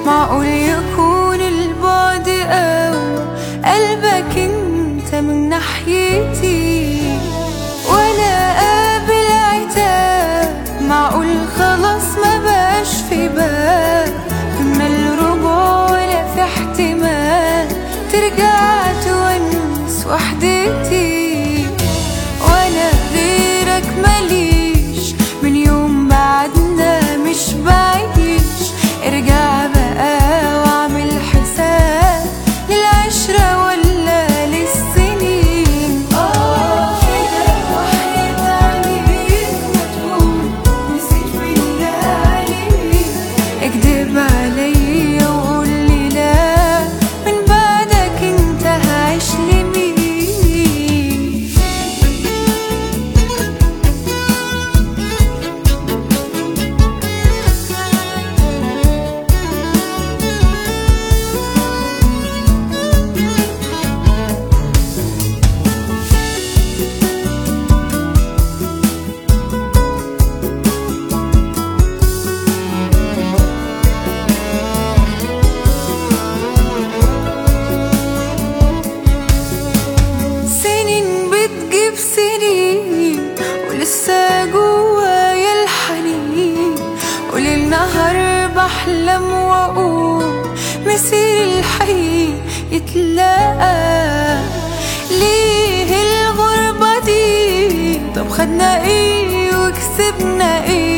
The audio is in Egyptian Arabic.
معقول يكون البعد أو قلبك انت من ناحيتي ولا قابل عتاب معقول خلاص ما بقاش في باب إما الرجوع ولا في احتمال ترجع تونس وحدتي وانا غيرك ماليش من يوم بعدنا مش بعيش ارجع بقى واعمل حساب للعشرة ولا للسنين اه كده وحياة عليك ما تكون نسيت بالله عليك اكدب عليا وقول لي لا من بعدك انت هعيش لمين سنين بتجيب سنين ولسه جوايا الحنين وليل نهار بحلم واقول مسير الحي يتلاقى ليه الغربة دي طب خدنا ايه وكسبنا ايه